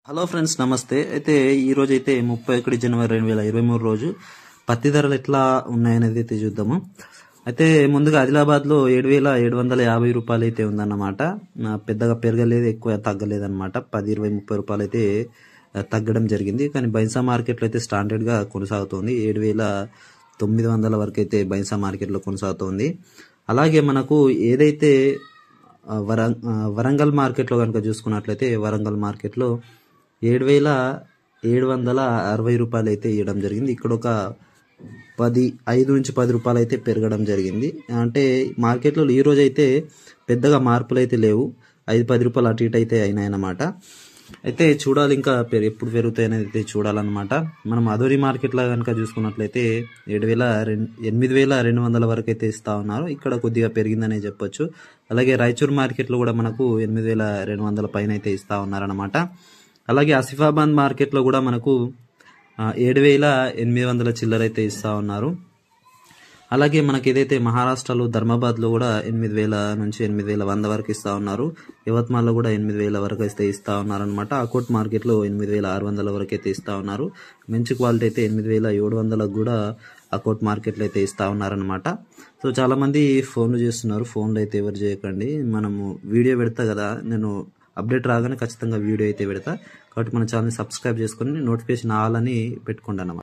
hello friends నమస్తే అయితే ఈ రోజు అయితే ముప్పై ఒకటి జనవరి రెండు వేల ఇరవై మూడు రోజు పత్తి ధరలు ఎట్లా ఉన్నాయనేది అయితే చూద్దాము అయితే ముందుగా ఆదిలాబాద్ లో ఏడు వేల ఏడు వందల యాభై రూపాయలు అయితే ఉందన్నమాట ఆ, పెద్దగా పెరగలేదు ఎక్కువ తగ్గలేదు అనమాట పది ఇరవై ముప్పై రూపాయలు అయితే ఆ, తగ్గడం జరిగింది కానీ బైన్సా మార్కెట్లో అయితే స్టాండర్డ్ గా కొనసాగుతోంది ఏడు వేల తొమ్మిది వందల వరకు అయితే బైన్సా మార్కెట్లో కొనసాగుతోంది అలాగే మనకు ఏదైతే ఆ, వరం ఆ, వరంగల్ మార్కెట్లో కనుక చూసుకున్నట్లయితే వరంగల్ మార్కెట్లో ఏడు వేల ఏడు వందల అరవై రూపాయలు అయితే ఇవ్వడం జరిగింది ఇక్కడ ఒక పది ఐదు నుంచి పది రూపాయలు అయితే పెరగడం జరిగింది అంటే మార్కెట్లో ఈ రోజు అయితే పెద్దగా మార్పులు అయితే లేవు ఐదు పది రూపాయలు అటు ఇటు అయితే అయినాయన్నమాట అయితే చూడాలి ఇంకా పెరు- ఎప్పుడు పెరుగుతాయి అనేది అయితే చూడాలన్నమాట మనం అదోరి మార్కెట్లో కనుక చూసుకున్నట్లయితే ఏడు వేల రెండు ఎనిమిది వేల రెండు వందల వరకు అయితే ఇస్తా ఉన్నారు ఇక్కడ కొద్దిగా పెరిగిందనే చెప్పొచ్చు అలాగే రాయచూర్ మార్కెట్లో కూడా మనకు ఎనిమిది వేల రెండు వందల పైన అయితే ఇస్తా ఉన్నారన్నమాట అలాగే ఆసిఫాబాద్ మార్కెట్లో కూడా మనకు ఆ, ఏడు వేల ఎనిమిది వందల చిల్లర అయితే ఇస్తా ఉన్నారు అలాగే మనకి ఏదైతే మహారాష్ట్రలో ధర్మాబాద్లో కూడా ఎనిమిది వేల నుంచి ఎనిమిది వేల వంద వరకు ఇస్తా ఉన్నారు యవత్మాల్లో కూడా ఎనిమిది వేల వరకు అయితే ఇస్తా ఉన్నారు అనమాట అకోట్ మార్కెట్లో ఎనిమిది వేల ఆరు వందల వరకు అయితే ఇస్తా ఉన్నారు మంచి క్వాలిటీ అయితే ఎనిమిది వేల ఏడు వందలకు కూడా అకోట్ మార్కెట్లో అయితే ఇస్తా ఉన్నారనమాట సో చాలా మంది ఫోన్లు చేస్తున్నారు ఫోన్లు అయితే ఎవరు చేయకండి మనము వీడియో పెడతా కదా నేను అప్డేట్ రాగానే ఖచ్చితంగా వీడియో అయితే పెడతా కాబట్టి మన ఛానల్ సబ్స్క్రైబ్ చేసుకొని నోటిఫికేషన్ ఆల్ అని పెట్టుకోండి అన్నమాట